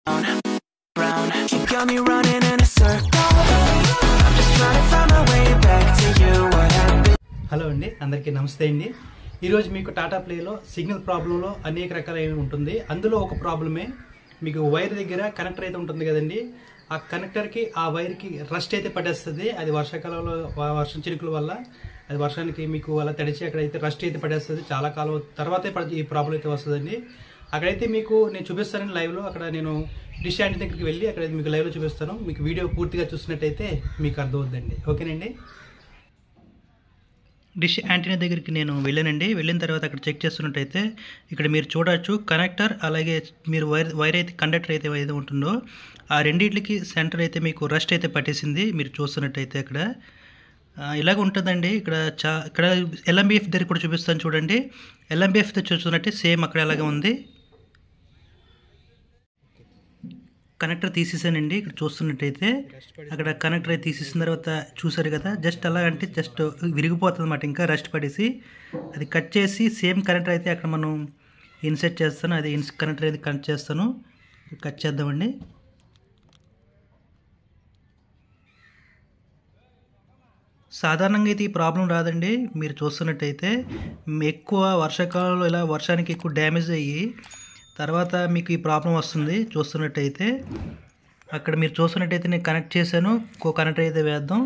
Brown, you got me running in a circle. I'm just trying to find my way back to you. What happened? Hello అండి అందరికీ నమస్తే అండి ఈరోజు మీకు టాటా ప్లేలో సిగ్నల్ ప్రాబ్లంలో అనేక రకాలైన ఉంటుంది అందులో ఒక ప్రాబ్లమే మీకు వైర్ దగ్గర కనెక్టర్ అయితే ఉంటుంది కదండి ఆ కనెక్టర్కి ఆ వైర్కి రస్ట్ అయితే పడేస్తుంది అది వర్షాకాలంలో వ- వర్షం చినుకుల వల్ల అది వర్షానికి మీకు అలా తడిచి అక్కడైతే రస్ట్ అయితే పడేస్తుంది చాలా కాలం తర్వాతే పడ ఈ ప్రాబ్లం అయితే వస్తుందండి అక్కడైతే మీకు నేను చూపిస్తానండి లైవ్లో అక్కడ నేను డిష్ యాంటీ దగ్గరికి వెళ్ళి అక్కడ మీకు లైవ్లో చూపిస్తాను మీకు వీడియో పూర్తిగా చూసినట్టయితే మీకు అర్థమవుద్దండి ఓకేనండి డిష్ యాంటీనా దగ్గరికి నేను వెళ్ళానండి వెళ్ళిన తర్వాత అక్కడ చెక్ చేస్తున్నట్టయితే ఇక్కడ మీరు చూడొచ్చు కనెక్టర్ అలాగే మీరు వైర్ వైర్ అయితే కండక్టర్ అయితే ఏదైతే ఉంటుందో ఆ రెండింటికి సెంటర్ అయితే మీకు రస్ట్ అయితే పట్టేసింది మీరు చూస్తున్నట్టయితే అక్కడ ఆ, ఇలాగ ఉంటుందండి ఇక్కడ చా ఇక్కడ ఎల్ఎంబిఎఫ్ దగ్గర కూడా చూపిస్తాను చూడండి ఎల్ఎంబిఎఫ్ చూస్తున్నట్టే సేమ్ అక్కడ అలాగే ఉంది కనెక్టర్ తీసేసానండి ఇక్కడ చూస్తున్నట్టయితే అక్కడ కనెక్టర్ అయితే తీసేసిన తర్వాత చూసారు కదా జస్ట్ అలా అంటే జస్ట్ విరిగిపోతుంది అన్నమాట ఇంకా రెస్ట్ పడేసి అది కట్ చేసి సేమ్ కనెక్టర్ అయితే అక్కడ మనం ఇన్సెట్ చేస్తాను అది ఇన్స్ కనెక్టర్ అయితే కనెక్ట్ చేస్తాను కట్ చేద్దామండి సాధారణంగా అయితే ఈ ప్రాబ్లం రాదండి మీరు చూస్తున్నట్టయితే మ్, ఎక్కువ వర్షాకాలంలో ఇలా వర్షానికి ఎక్కువ డ్యామేజ్ అయ్యి తర్వాత మీకు ఈ ప్రాబ్లం వస్తుంది చూస్తున్నట్టయితే అక్కడ మీరు చూస్తున్నట్టయితే నేను కనెక్ట్ చేశాను ఇంకో కనెక్టర్ అయితే వేద్దాం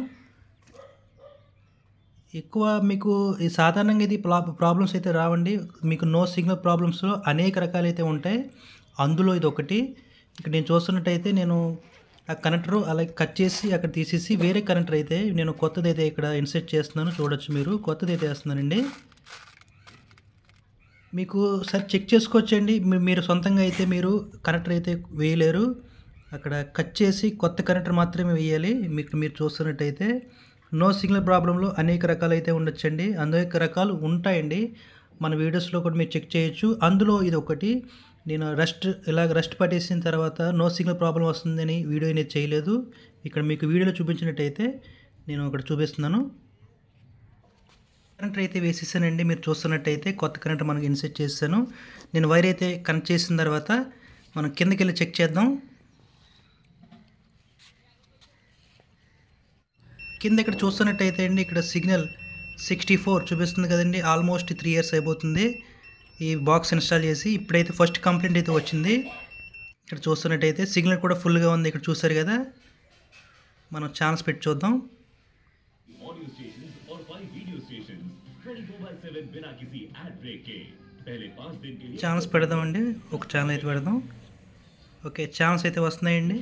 ఎక్కువ మీకు ఈ సాధారణంగా ఇది ప్రాబ్లమ్స్ అయితే రావండి మీకు నో సిగ్నల్ ప్రాబ్లమ్స్లో అనేక రకాలైతే ఉంటాయి అందులో ఇది ఒకటి ఇక్కడ నేను చూస్తున్నట్టయితే నేను ఆ కనెక్టర్ అలాగే కట్ చేసి అక్కడ తీసేసి వేరే కనెక్టర్ అయితే నేను కొత్తది అయితే ఇక్కడ ఇన్సెట్ చేస్తున్నాను చూడొచ్చు మీరు కొత్తది అయితే వేస్తున్నానండి మీకు సరి చెక్ చేసుకోవచ్చండి మీ- మీరు సొంతంగా అయితే మీరు కనెక్టర్ అయితే వేయలేరు అక్కడ కట్ చేసి కొత్త కనెక్టర్ మాత్రమే వేయాలి మీకు మీరు చూస్తున్నట్టయితే నో సిగ్నల్ ప్రాబ్లంలో అనేక రకాలు అయితే ఉండొచ్చండి అనేక రకాలు ఉంటాయండి మన వీడియోస్లో కూడా మీరు చెక్ చేయొచ్చు అందులో ఇది ఒకటి నేను రెస్ట్ ఇలాగ రెస్ట్ పట్టేసిన తర్వాత నో సిగ్నల్ ప్రాబ్లం వస్తుందని వీడియో అనేది చేయలేదు ఇక్కడ మీకు వీడియోలో చూపించినట్టయితే నేను ఇక్కడ చూపిస్తున్నాను కరెంట్ అయితే వేసేసానండి మీరు చూస్తున్నట్టయితే కొత్త కరెంట్ మనకి ఇన్సెట్ చేస్తాను నేను వైర్ అయితే కనెక్ట్ చేసిన తర్వాత మనం కిందకి వెళ్ళి చెక్ చేద్దాం కింద ఇక్కడ చూస్తున్నట్టయితే అండి ఇక్కడ సిగ్నల్ సిక్స్టీ ఫోర్ చూపిస్తుంది కదండి ఆల్మోస్ట్ త్రీ ఇయర్స్ అయిపోతుంది ఈ బాక్స్ ఇన్స్టాల్ చేసి ఇప్పుడైతే ఫస్ట్ కంప్లైంట్ అయితే వచ్చింది ఇక్కడ చూస్తున్నట్టయితే సిగ్నల్ కూడా ఫుల్గా ఉంది ఇక్కడ చూసారు కదా మనం ఛాన్స్ పెట్టి చూద్దాం ऑडियो स्टेशन और फाइव वीडियो स्टेशन 24 बाय 7 बिना किसी एड ब्रेक के पहले पाँच दिन के लिए ఛానల్స్ పెడదామండి ఒక ఛానల్ అయితే పెడదాం ఓకే ఛానల్స్ అయితే వస్తున్నాయండి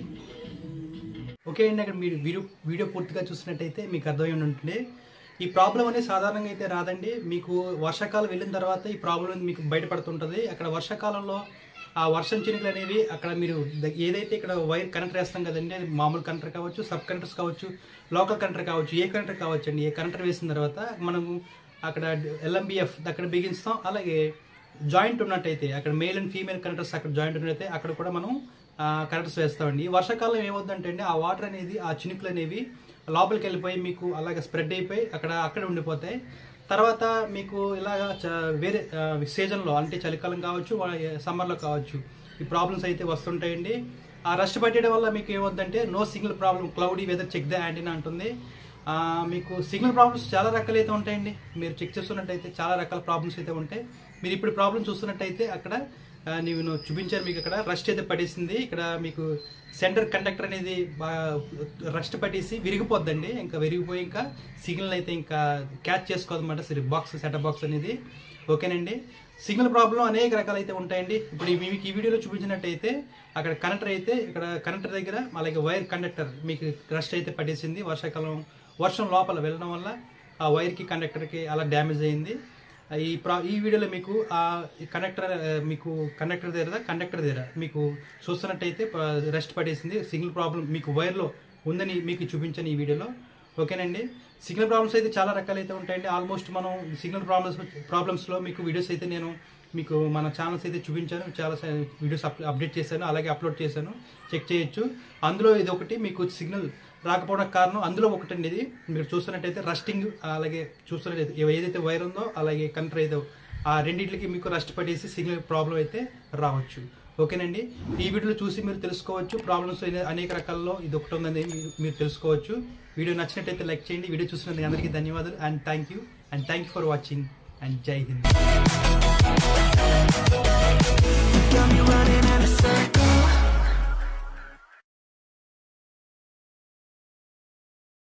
ఓకే అండి అక్కడ మీరు వీడియో వీడియో పూర్తిగా చూసినట్టయితే మీకు అర్థమై ఉంటుంది ఈ ప్రాబ్లం అనేది సాధారణంగా అయితే రాదండి మీకు వర్షాకాలం వెళ్ళిన తర్వాత ఈ ప్రాబ్లం అనేది మీకు బయటపడుతుంటుంది అక్కడ వర్షాకాలంలో ఆ వర్షం చినుకులు అనేవి అక్కడ మీరు ద- ఏదైతే ఇక్కడ వైర్ కనెక్టర్ వేస్తాం కదండి అది మామూలు కనెక్టర్ కావచ్చు సబ్ కనెక్టర్స్ కావచ్చు లోకల్ కనెక్టర్ కావచ్చు ఏ కనెక్టర్ కావచ్చు అండి ఏ కనెక్టర్ వేసిన తర్వాత మనము అక్కడ ఎల్ఎంబిఎఫ్ అక్కడ బిగిస్తాం అలాగే జాయింట్ ఉన్నట్టయితే అక్కడ మేల్ అండ్ ఫీమేల్ కనెక్టర్స్ అక్కడ జాయింట్ ఉన్నట్టయితే అక్కడ కూడా మనం కనెక్టర్స్ వేస్తామండి ఈ వర్షాకాలం ఏమవుతుందంటే అండి ఆ వాటర్ అనేది ఆ చినుకులు అనేవి లోపలికి వెళ్ళిపోయి మీకు అలాగే స్ప్రెడ్ అయిపోయి అక్కడ అక్కడ ఉండిపోతాయి తర్వాత మీకు ఇలాగ చ- వేరే సీజన్లో అంటే చలికాలం కావచ్చు సమ్మర్లో కావచ్చు ఈ ప్రాబ్లమ్స్ అయితే వస్తుంటాయండి ఆ రష్ పట్టడం వల్ల మీకు ఏమవుతుందంటే no signal problem cloudy weather check the antenna అంటుంది ఆ, మీకు సిగ్నల్ ప్రాబ్లమ్స్ చాలా రకాలు అయితే ఉంటాయండి మీరు చెక్ చేస్తున్నట్టయితే చాలా రకాల ప్రాబ్లమ్స్ అయితే ఉంటాయి మీరు ఇప్పుడు ప్రాబ్లం చూస్తున్నట్టయితే అక్కడ ఆ, నేను చూపించాను మీకు అక్కడ రస్ట్ అయితే పడేసింది ఇక్కడ మీకు సెంటర్ కండక్టర్ అనేది బాగా రస్ట్ పట్టేసి విరిగిపోద్దండి ఇంకా విరిగిపోయి ఇంకా సిగ్నల్ అయితే ఇంకా క్యాచ్ చేసుకోదన్నమాట సరే బాక్స్ సెటప్ బాక్స్ అనేది ఓకేనండి సిగ్నల్ ప్రాబ్లం అనేక రకాలు అయితే ఉంటాయండి ఇప్పుడు ఈ- మీకు ఈ వీడియోలో చూపించినట్టయితే అక్కడ కనెక్టర్ అయితే ఇక్కడ కనెక్టర్ దగ్గర అలాగే వైర్ కండక్టర్ మీకు రస్ట్ అయితే పట్టేసింది వర్షాకాలం వర్షం లోపల వెళ్ళడం వల్ల ఆ వైర్కి కండక్టర్కి అలా డ్యామేజ్ అయింది ఈ ప్రా ఈ వీడియోలో మీకు ఆ కనెక్టర్ మీకు కండక్టర్ దగ్గర కండక్టర్ దగ్గర మీకు చూస్తున్నట్టయితే రెస్ట్ పడేసింది సిగ్నల్ ప్రాబ్లం మీకు వైర్లో ఉందని మీకు చూపించాను ఈ వీడియోలో ఓకేనండి సిగ్నల్ ప్రాబ్లమ్స్ అయితే చాలా రకాలైతే ఉంటాయండి ఆల్మోస్ట్ మనం సిగ్నల్ ప్రాబ్లమ్స్ ప్రాబ్లమ్స్లో మీకు వీడియోస్ అయితే నేను మీకు మన ఛానల్స్ అయితే చూపించాను చాలా స- వీడియోస్ అప్ అప్డేట్ చేశాను అలాగే అప్లోడ్ చేశాను చెక్ చేయొచ్చు అందులో ఇది ఒకటి మీకు సిగ్నల్ రాకపోవడానికి కారణం అందులో ఒకటండి ఇది మీరు చూస్తున్నట్టయితే రస్టింగ్ అలాగే చూస్తున్నట్టయితే ఏదైతే వైర్ ఉందో అలాగే కంట్రీ ఏదో ఆ రెండింటికి మీకు రస్ట్ పడేసి సిగ్నల్ ప్రాబ్లం అయితే రావచ్చు ఓకేనండి ఈ వీడియోలో చూసి మీరు తెలుసుకోవచ్చు ప్రాబ్లమ్స్ అనేక రకాల్లో ఇది ఒకటి ఉందని మీరు మీరు తెలుసుకోవచ్చు వీడియో నచ్చినట్టయితే లైక్ చేయండి వీడియో చూసినందుకు అందరికీ ధన్యవాదాలు and thank you and thank you for watching and Jai Hind Got me running